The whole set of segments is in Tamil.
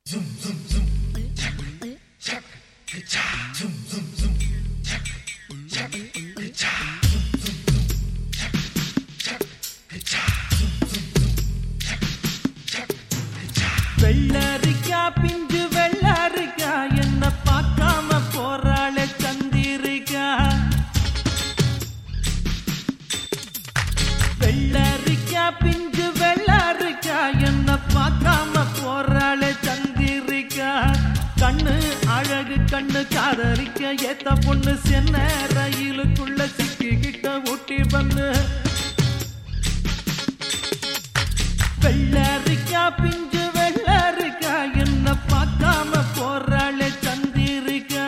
வெள்ளரிக்கா பிஞ்சு வெள்ளரிக்கா என்ன பார்க்காம போறாளே சந்திரிக்கா வெள்ளரிக்கா பிஞ்சு வெள்ளரிக்கா என்ன பார்க்காம போறாளே சந்திரிக்கா கண்ணு அழகு கண்ணு காதலிக்க ஏத்த பொண்ணு சென்ன ரயிலுக்குள்ள சிக்கிக்கிட்ட ஊட்டி பண்ணு வெள்ளரிக்கா பிஞ்சு வெள்ளரிக்கா என்ன பார்க்காம போறாளே சந்திரிக்கா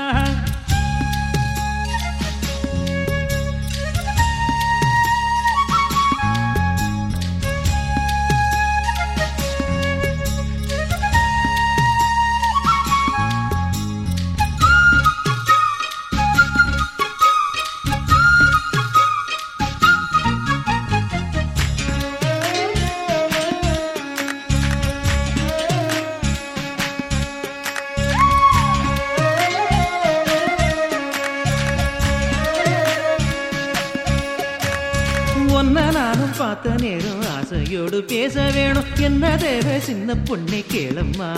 ஒன்ன நானும் பார்த்த நேரம் ஆசையோடு பேச வேணும் என்ன தேவை சின்ன பொண்ணை கேளம்மா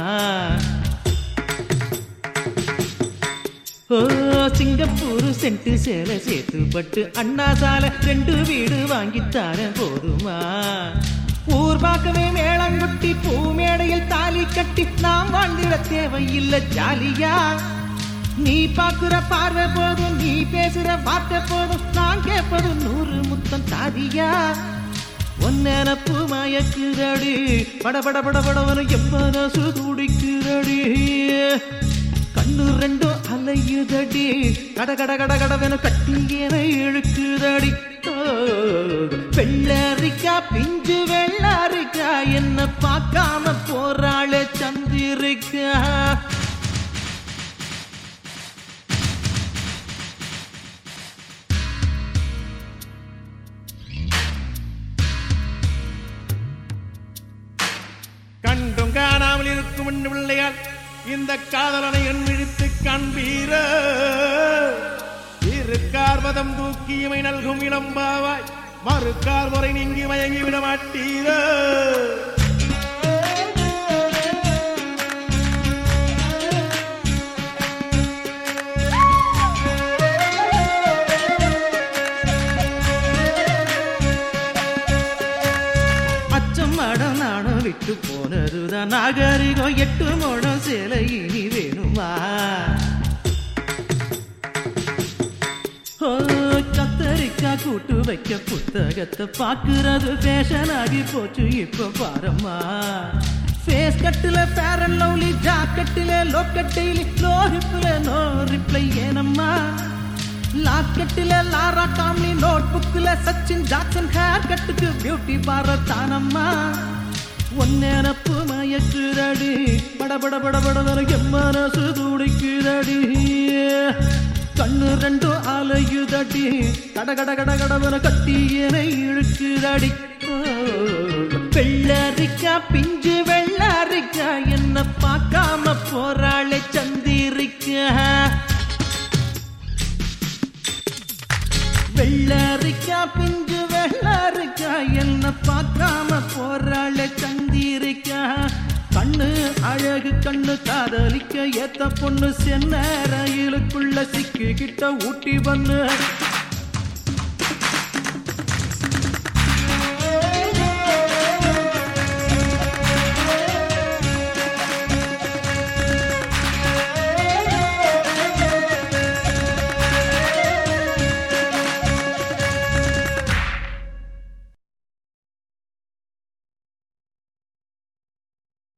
ஓ சிங்கப்பூர் சென்ட்டு சேலை சேர்த்து பட்டு அண்ணா சாலை ரெண்டு வீடு வாங்கித்தார போதுமா ஊர் பார்க்கவே மேளங்குட்டி பூ மேடையில் தாலி கட்டி நாம் வாழ்ந்திட தேவையில்லை ஜாலியா நீ பாக்குற பார்வை போதும் நீ பேசுற வார்த்தை போதும் நான் கேட்பது நூறு முத்தம் தாதியா ஒன்னப்பு மயக்குதடி பட பட பட படவன எம்மனசு துடிக்குதடி கண்ணு ரெண்டும் அலையுதடி கட கட கட கடவென கட்டியன இழுக்குதடி ஓ, வெள்ளரிக்கா பிஞ்சு வெள்ளரிக்கா என்ன பார்க்காம போறாளே சந்திரிக்கா கண்டும் காணாமல் இருக்கும் என் பிள்ளையால் இந்த காதலனை என் விழித்து காண்பீர இருக்கார் மதம் தூக்கி இமை நல்கும் இளம்பாவாய் மறுக்கார் முறை நீங்கி மயங்கி விட மாட்டீர அச்சம் மடம் நாணம் விட்டு போனதுதான் நாகரிகம் எட்டு மோடம் சேலை இனி வேணுமா ஓ, கத்தரிக்கா கூட்டு வைக்க புத்தகத்தை பாக்குறது ஃபேஷன் ஆகி போச்சு இப்ப பாரம்மா ஃபேஸ் கட்டுல ஃபேர் அண்ட் லவ்லி ஜாக்கெட்டுல லோக்கட்டையில லோ ஹிப்ல நோ ரிப்ளை ஏனம்மா லாக்கெட்டுல லாரா காம்லி நோட் புக்ல சச்சின் ஜாக்சன் ஹேர் கட்டுக்கு பியூட்டி பார்லர் தானம்மா ஒன்னேனப்பு மயக்குதடி பட பட பட பட வர எம்மனசு துடிக்குதடி கண்ணு ரெண்டும் அலையுதடி கட கட கட கடவன கட்டி என இழுக்குதடி ஓ, வெள்ளரிக்கா பிஞ்சு வெள்ளரிக்கா என்ன பார்க்காம போறாளே சந்திரிக்கா வெள்ளரிக்கா பிஞ்சு வெள்ளரிக்கா என்ன பார்க்காம போறாளே சந்திரிக்கா கண்ணு அழகு கண்ணு காதலிக்க ஏத்த பொண்ணு சென்ன ரயிலுக்குள்ள சிக்கிக்கிட்ட ஊட்டி பண்ணு